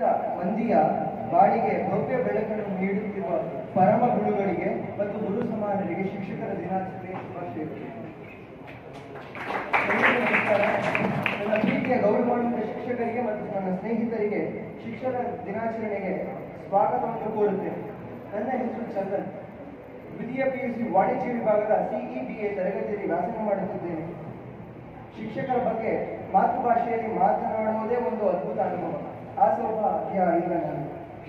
ಕೋಟ್ಯಾಂತರ ಮಂದಿಯ ಬಾಳಿಗೆ ಭವ್ಯ ಬೆಳಕನ್ನು ನೀಡುತ್ತಿರುವ ಪರಮ ಗುರುಗಳಿಗೆ ಮತ್ತು ಗುರು ಸಮಾನರಿಗೆ ಶಿಕ್ಷಕರ ದಿನಾಚರಣೆ ಶುಭಾಶಯಗಳು ಎಲ್ಲರಿಗೂ ನಮಸ್ಕಾರ. ನನ್ನ ಪ್ರೀತಿಯ ಗೌರವಾನ್ವಿತ ಶಿಕ್ಷಕರಿಗೆ ಮತ್ತು ನನ್ನ ಸ್ನೇಹಿತರಿಗೆ ಶಿಕ್ಷಕ ದಿನಾಚರಣೆಗೆ ಸ್ವಾಗತವನ್ನು ಕೋರುತ್ತೇನೆ ನನ್ನ ಹೆಸರು ಚಂದನ್ ದ್ವಿತೀಯ ಪಿಯುಸಿ ವಾಣಿಜ್ಯ ವಿಭಾಗದ ಸಿಇಬಿಎ ತರಗತಿಯಲ್ಲಿ ವ್ಯಾಸಂಗ ಮಾಡುತ್ತಿದ್ದೇನೆ ಶಿಕ್ಷಕರ ಬಗ್ಗೆ ಮಾತೃಭಾಷೆಯಲ್ಲಿ ಮಾತನಾಡುವುದೇ ಒಂದು ಅದ್ಭುತ ಅನುಭವ ಆ ಸೌಭಾಗ್ಯ ಇಲ್ಲ ನಾನು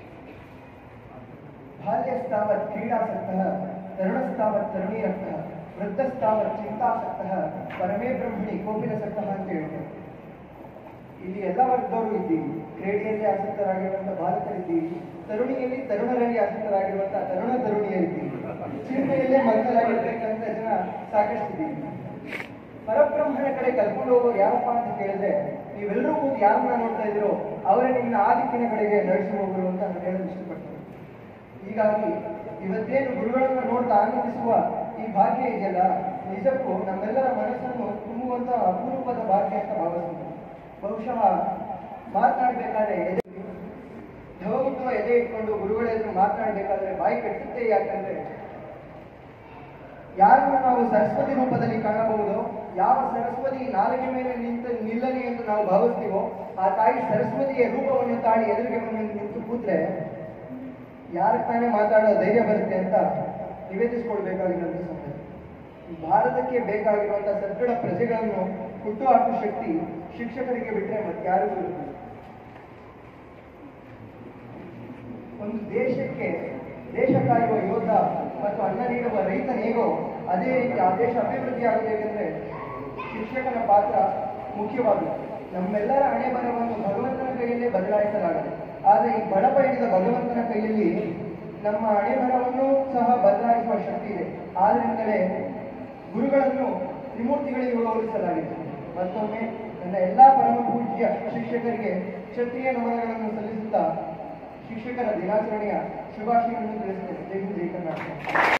ಬಾಲ್ಯಸ್ತಾವತ್ ಕ್ರೀಡಾಸಕ್ತಃ ತರುಣಸ್ತಾವತ್ ತರುಣೀರಕ್ತಃ ವೃದ್ಧಸ್ತಾವತ್ ಚಿಂತಾಸಕ್ತಃ ಪರಮೇ ಬ್ರಹ್ಮಣಿ ಕೋಪಿನಸಕ್ತಃ ಅಂತ ಹೇಳ್ತಾರೆ ಇಲ್ಲಿ ಎಲ್ಲ ವರ್ಗದವರು ಇದ್ದೀವಿ ಕ್ರೀಡೆಯಲ್ಲಿ ಆಸಕ್ತರಾಗಿರುವಂತಹ ಬಾಲಕರಿದ್ದೀವಿ ತರುಣಿಯಲ್ಲಿ ತರುಣರಲ್ಲಿ ಆಸಕ್ತರಾಗಿರುವಂತಹ ತರುಣ ತರುಣಿಯರಿದ್ದೀವಿ ಚಿಂತೆಯಲ್ಲೇ ಮಗ್ನರಾಗಿರ್ತಕ್ಕಂಥ ಜನ ಸಾಕಷ್ಟಿದ್ದೀವಿ ಪರಬ್ರಹ್ಮನ ಕಡೆ ಕರ್ಕೊಂಡು ಹೋಗೋರು ಯಾರಪ್ಪ ಅಂತ ಕೇಳಿದ್ರೆ ನೀವೆಲ್ಲರೂ ಕೂತು ಯಾರನ್ನ ನೋಡ್ತಾ ಇದ್ದೀರೋ ಅವರೇ ನಿಮ್ಮನ್ನ ಆ ದಿಕ್ಕಿನ ಕಡೆಗೆ ನಡೆಸಿ ಹೋಗರು ಅಂತ ನಾನು ಹೇಳಲು ಇಷ್ಟಪಡ್ತೀನಿ ಹೀಗಾಗಿ ಇವತ್ತೇನು ಗುರುಗಳನ್ನ ನೋಡ್ತಾ ಆನಂದಿಸುವ ಈ ಭಾಗ್ಯ ಇದೆಯಲ್ಲ ನಿಜಕ್ಕೂ ನಮ್ಮೆಲ್ಲರ ಮನಸ್ಸನ್ನು ತುಂಬುವಂತ ಅಪರೂಪದ ಭಾಗ್ಯ ಅಂತ ಭಾವಿಸ್ತೀನಿ ಬಹುಶಃ ಮಾತನಾಡಬೇಕಾದ್ರೆ ಎದೆ ಢವಗುಟ್ಟುವ ಎದೆ ಇಟ್ಕೊಂಡು ಗುರುಗಳ ಎದುರು ಮಾತನಾಡಬೇಕಾದ್ರೆ ಬಾಯಿ ಕಟ್ಟುತ್ತೆ ಯಾಕಂದ್ರೆ ಯಾರನ್ನ ನಾವು ಸರಸ್ವತಿ ರೂಪದಲ್ಲಿ ಕಾಣಬಹುದು ಯಾವ ಸರಸ್ವತಿ ನಾಲಿಗೆ ಮೇಲೆ ನಿಂತು ನಿಲ್ಲಲಿ ಎಂದು ನಾವು ಭಾವಿಸ್ತೀವೋ ಆ ತಾಯಿ ಸರಸ್ವತಿಯ ರೂಪವನ್ನು ತಾಳಿ ಎದುರಿಗೆ ಬಂದು ನಿಂತು ಕೂತ್ರೆ ಯಾರ ತಾನೇ ಮಾತಾಡೋ ಧೈರ್ಯ ಬರುತ್ತೆ ಅಂತ ನಿವೇದಿಸಿಕೊಳ್ಬೇಕಾಗಿರೋದು ಸಂಗತಿ ಭಾರತಕ್ಕೆ ಬೇಕಾಗಿರುವಂತಹ ಸದೃಢ ಪ್ರಜೆಗಳನ್ನು ಹುಟ್ಟು ಹಾಕುವ ಶಕ್ತಿ ಶಿಕ್ಷಕರಿಗೆ ಬಿಟ್ಟರೆ ಮತ್ತಾರಿಗೂ ಇರುತ್ತದೆ ಒಂದು ದೇಶಕ್ಕೆ ದೇಶ ಕಾಯುವ ಯೋಧ ಮತ್ತು ಅನ್ನ ನೀಡುವ ರೈತನೇಗೋ ಅದೇ ರೀತಿ ಆ ದೇಶ ಅಭಿವೃದ್ಧಿ ಆಗಬೇಕೆಂದ್ರೆ ಶಿಕ್ಷಕನ ಪಾತ್ರ ಮುಖ್ಯವಾಗಿದೆ ನಮ್ಮೆಲ್ಲರ ಹಣೆ ಬರವನ್ನು ಭಗವಂತನ ಕೈಯಲ್ಲೇ ಬದಲಾಯಿಸಲಾಗಿದೆ ಆದರೆ ಈ ಬಡಪ ಹಿಡಿದ ಭಗವಂತನ ಕೈಯಲ್ಲಿ ನಮ್ಮ ಹಣೆ ಬರವನ್ನು ಸಹ ಬದಲಾಯಿಸುವ ಶಕ್ತಿ ಇದೆ ಆದ್ರಿಂದಲೇ ಗುರುಗಳನ್ನು ತ್ರಿಮೂರ್ತಿಗಳಿಗೆ ಗೌರವಿಸಲಾಗಿದೆ ಮತ್ತೊಮ್ಮೆ ನನ್ನ ಎಲ್ಲಾ ಪರಮ ಪೂಜ್ಯ ಶಿಕ್ಷಕರಿಗೆ ಕ್ಷತ್ರಿಯ ನಮನಗಳನ್ನು ಸಲ್ಲಿಸುತ್ತಾ ಶಿಕ್ಷಕರ ದಿನಾಚರಣೆಯ ಶುಭಾಶಯಗಳನ್ನು ತಿಳಿಸುತ್ತೇನೆ ಜೈ ಹಿಂದ್ ಜೈ ಕರ್ನಾಟಕ